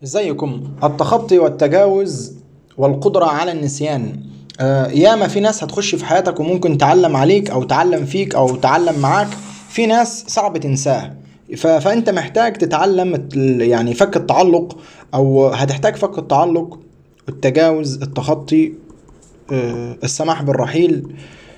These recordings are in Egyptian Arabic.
ازيكم التخطي والتجاوز والقدرة على النسيان آه، ياما في ناس هتخش في حياتك وممكن تعلم عليك او تعلم فيك او تعلم معاك في ناس صعب تنساها ف- فانت محتاج تتعلم الت- يعني فك التعلق او هتحتاج فك التعلق التجاوز التخطي آه، السماح بالرحيل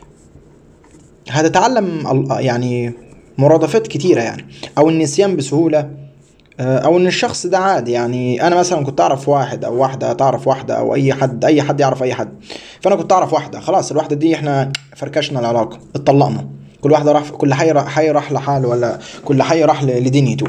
هتتعلم ال- يعني مرادفات كتيرة يعني او النسيان بسهولة آه، او ان الشخص ده عادي يعني انا مثلا كنت اعرف واحد او واحده تعرف واحده او اي حد اي حد يعرف اي حد فانا كنت اعرف واحده خلاص الواحده دي احنا فركشنا العلاقه اتطلقنا كل واحده راح كل حي راح حي راح لحاله ولا كل حي راح ل- لدنيته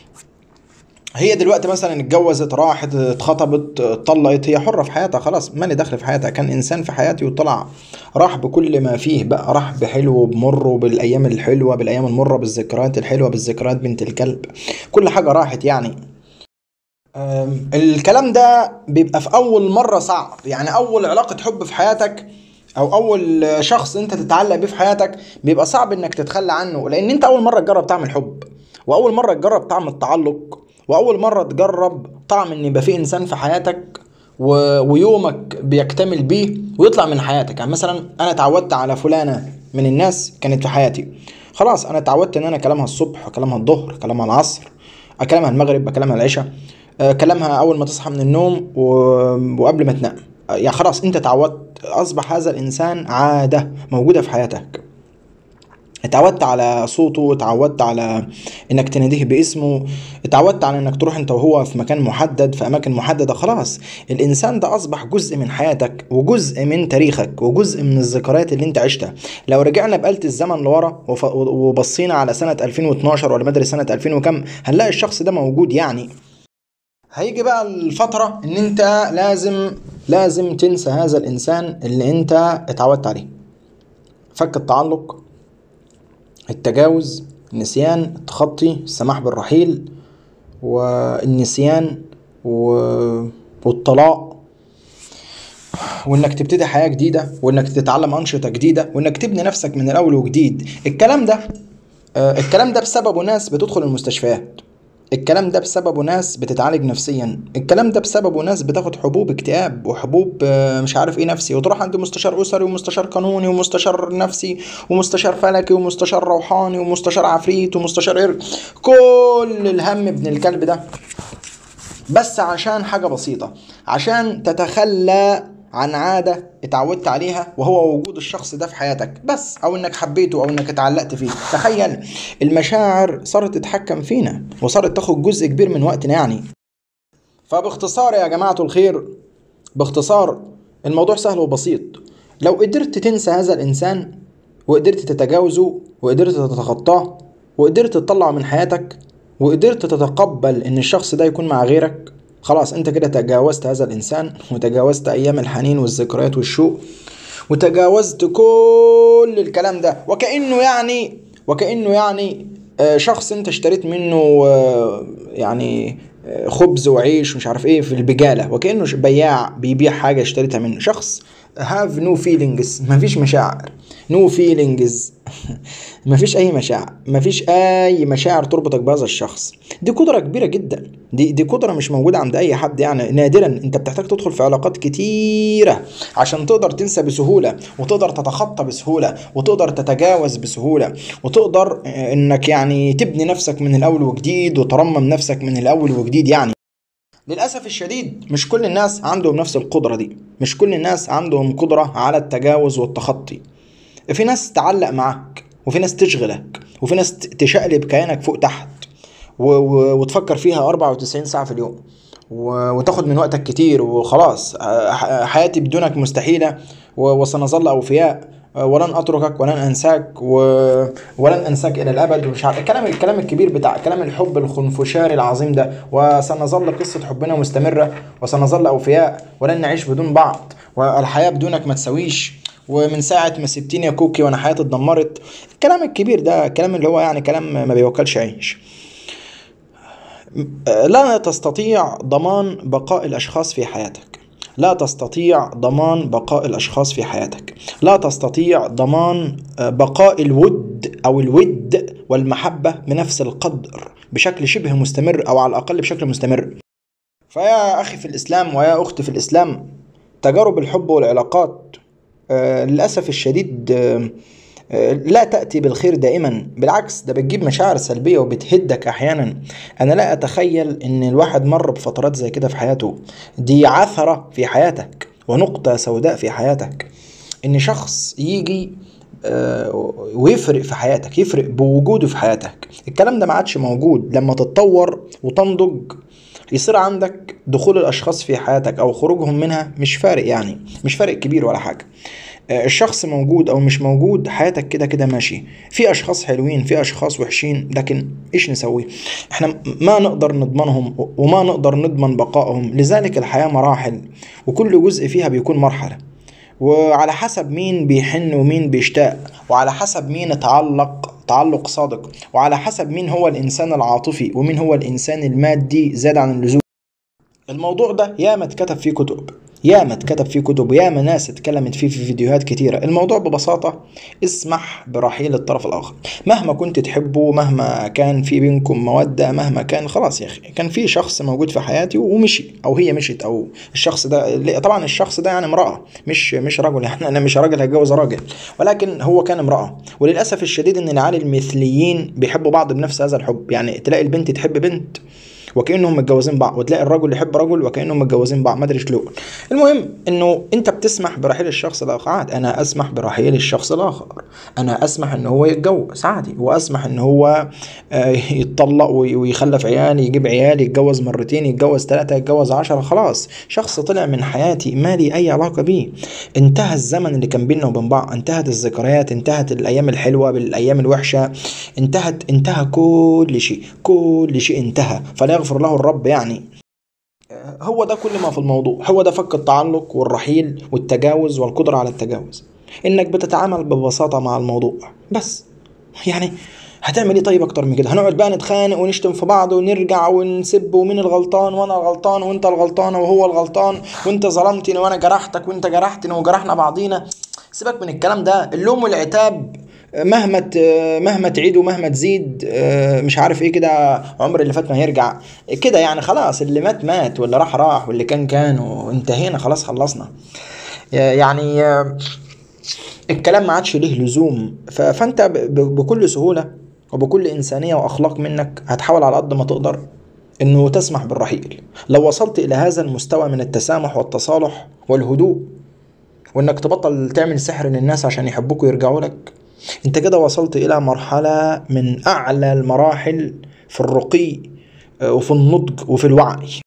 هي دلوقتي مثلا اتجوزت راحت اتخطبت اتطلقت هي حرة في حياتها خلاص مالي دخل في حياتها كان انسان في حياتي وطلع راح بكل ما فيه بقى راح بحلو وبمر بالايام الحلوة بالايام المرة بالذكريات الحلوة بالذكريات بنت الكلب كل حاجة راحت يعني أم، الكلام ده بيبقى في اول مرة صعب يعني اول علاقة حب في حياتك او اول شخص انت تتعلق بيه في حياتك بيبقى صعب انك تتخلى عنه لان انت اول مرة تجرب طعم الحب واول مرة تجرب طعم التعلق واول مرة تجرب طعم ان يبقى في انسان في حياتك و... ويومك بيكتمل بيه ويطلع من حياتك يعني مثلا انا اتعودت على فلانة من الناس كانت في حياتي خلاص انا اتعودت ان انا كلامها الصبح كلامها الظهر كلامها العصر اكلمها المغرب اكلمها العشاء آه، كلامها اول ما تصحى من النوم و... وقبل ما تنام آه، يعني خلاص انت اتعودت اصبح هذا الانسان عاده موجوده في حياتك اتعودت على صوته اتعودت على انك تناديه باسمه اتعودت على انك تروح انت وهو في مكان محدد في اماكن محدده خلاص الانسان ده اصبح جزء من حياتك وجزء من تاريخك وجزء من الذكريات اللي انت عشتها لو رجعنا بآلة الزمن لورا وف- وبصينا على سنه 2012 ولا مدري سنه 2000 وكم هنلاقي الشخص ده موجود يعني هيجي بقى الفترة ان انت لازم لازم تنسى هذا الانسان اللي انت اتعودت عليه فك التعلق التجاوز النسيان التخطي السماح بالرحيل والنسيان و... والطلاق وانك تبتدي حياة جديدة وانك تتعلم انشطة جديدة وانك تبني نفسك من الاول وجديد الكلام ده آه، الكلام ده بسببه ناس بتدخل المستشفيات الكلام ده بسببه ناس بتتعالج نفسيا الكلام ده بسببه ناس بتاخد حبوب اكتئاب وحبوب آه، مش عارف ايه نفسي وتروح عند مستشار اسري ومستشار قانوني ومستشار نفسي ومستشار فلكي ومستشار روحاني ومستشار عفريت ومستشار إر... كل الهم ابن الكلب ده بس عشان حاجة بسيطة عشان تتخلى عن عادة اتعودت عليها وهو وجود الشخص ده في حياتك بس او انك حبيته او انك اتعلقت فيه تخيل المشاعر صارت تتحكم فينا وصارت تاخد جزء كبير من وقتنا يعني فباختصار يا جماعة الخير باختصار الموضوع سهل وبسيط لو قدرت تنسى هذا الإنسان وقدرت تتجاوزه وقدرت تتخطاه وقدرت تطلعه من حياتك وقدرت تتقبل إن الشخص ده يكون مع غيرك خلاص أنت كده تجاوزت هذا الإنسان وتجاوزت أيام الحنين والذكريات والشوق وتجاوزت كل الكلام ده وكأنه يعني وكأنه يعني آه، شخص انت اشتريت منه آه، يعني آه، خبز وعيش ومش عارف ايه في البجالة وكأنه ش- بياع بيبيع حاجة اشتريتها منه شخص have no feelings مفيش مشاعر no feelings مفيش اي مشاعر مفيش اي مشاعر تربطك بهذا الشخص دي قدرة كبيرة جدا دي دي قدرة مش موجودة عند اي حد يعني نادرا انت بتحتاج تدخل في علاقات كتيرة عشان تقدر تنسى بسهولة وتقدر تتخطى بسهولة وتقدر تتجاوز بسهولة وتقدر آه، انك يعني تبني نفسك من الاول وجديد وترمم نفسك من الاول وجديد يعني للأسف الشديد مش كل الناس عندهم نفس القدرة دي مش كل الناس عندهم قدرة على التجاوز والتخطي في ناس تعلق معاك وفي ناس تشغلك وفي ناس ت- تشقلب كيانك فوق تحت و... و... وتفكر فيها 94 ساعة في اليوم و... وتاخد من وقتك كتير وخلاص آه، ح- حياتي بدونك مستحيلة و... وسنظل أوفياء آه، ولن أتركك ولن أنساك و... ولن أنساك إلى الأبد ومش عارف الكلام الكلام الكبير بتاع كلام الحب الخنفشاري العظيم ده وسنظل قصة حبنا مستمرة وسنظل أوفياء ولن نعيش بدون بعض والحياة بدونك ما تسويش ومن ساعة ما سبتني يا كوكي وانا حياتي اتدمرت الكلام الكبير ده الكلام اللي هو يعني كلام ما بيوكلش عيش لا تستطيع ضمان بقاء الأشخاص في حياتك لا تستطيع ضمان بقاء الأشخاص في حياتك لا تستطيع ضمان آه، بقاء الود أو الود والمحبة بنفس القدر بشكل شبه مستمر أو على الأقل بشكل مستمر فيا أخي في الإسلام ويا أختي في الإسلام تجارب الحب والعلاقات آه، للأسف الشديد آه، آه، لا تأتي بالخير دائما بالعكس ده بتجيب مشاعر سلبية وبتهدك أحيانا أنا لا أتخيل إن الواحد مر بفترات زي كده في حياته دي عثرة في حياتك ونقطة سوداء في حياتك إن شخص يجي آه، ويفرق في حياتك يفرق بوجوده في حياتك الكلام ده ما عادش موجود لما تتطور وتنضج يصير عندك دخول الاشخاص في حياتك او خروجهم منها مش فارق يعني مش فارق كبير ولا حاجه آه، الشخص موجود او مش موجود حياتك كده كده ماشي في اشخاص حلوين في اشخاص وحشين لكن ايش نسوي احنا ما نقدر نضمنهم وما نقدر نضمن بقائهم لذلك الحياه مراحل وكل جزء فيها بيكون مرحله وعلى حسب مين بيحن ومين بيشتاق وعلى حسب مين اتعلق تعلق صادق وعلى حسب مين هو الإنسان العاطفي ومين هو الإنسان المادي زاد عن اللزوم الموضوع ده ياما اتكتب فيه كتب ياما اتكتب فيه كتب وياما ناس اتكلمت فيه في فيديوهات كتيرة الموضوع ببساطة اسمح برحيل الطرف الآخر مهما كنت تحبه مهما كان في بينكم مودة مهما كان خلاص يا أخي كان في شخص موجود في حياتي ومشي أو هي مشيت أو الشخص ده اللي- طبعا الشخص ده يعني امرأة مش مش رجل يعني أنا مش راجل هتجوز راجل ولكن هو كان امرأة وللأسف الشديد إن العيال المثليين بيحبوا بعض بنفس هذا الحب يعني تلاقي البنت تحب بنت وكانهم متجوزين بعض وتلاقي الرجل يحب رجل وكانهم متجوزين بعض ما ادري شلون المهم انه انت بتسمح برحيل الشخص الاخر عادي انا اسمح برحيل الشخص الاخر انا اسمح ان هو يتجوز عادي واسمح ان هو آه، يتطلق وي- ويخلف عيال يجيب عيال يتجوز مرتين يتجوز ثلاثة يتجوز عشرة خلاص شخص طلع من حياتي ما لي اي علاقة بيه انتهى الزمن اللي كان بيننا وبين بعض انتهت الذكريات انتهت الايام الحلوة بالايام الوحشة انتهت انتهى كل شيء كل شيء انتهى فلا يغفر له الرب يعني هو ده كل ما في الموضوع هو ده فك التعلق والرحيل والتجاوز والقدرة على التجاوز انك بتتعامل ببساطة مع الموضوع بس يعني هتعمل ايه طيب اكتر من كده هنقعد بقى نتخانق ونشتم في بعض ونرجع ونسب ومين الغلطان وانا الغلطان وانت الغلطان وهو الغلطان وانت ظلمتني وانا جرحتك وانت جرحتني وجرحنا بعضينا سيبك من الكلام ده اللوم والعتاب مهما ت- مهما تعيد ومهما تزيد آه، مش عارف ايه كده عمر اللي فات ما هيرجع كده يعني خلاص اللي مات مات واللي راح راح واللي كان كان وانتهينا خلاص خلصنا يعني آه، الكلام ما عادش ليه لزوم ف- فانت ب- ب- بكل سهوله وبكل انسانيه واخلاق منك هتحاول على قد ما تقدر انه تسمح بالرحيل لو وصلت الى هذا المستوى من التسامح والتصالح والهدوء وانك تبطل تعمل سحر للناس عشان يحبوك ويرجعوا لك انت كده وصلت الى مرحله من اعلى المراحل في الرقي آه، وفي النضج وفي الوعي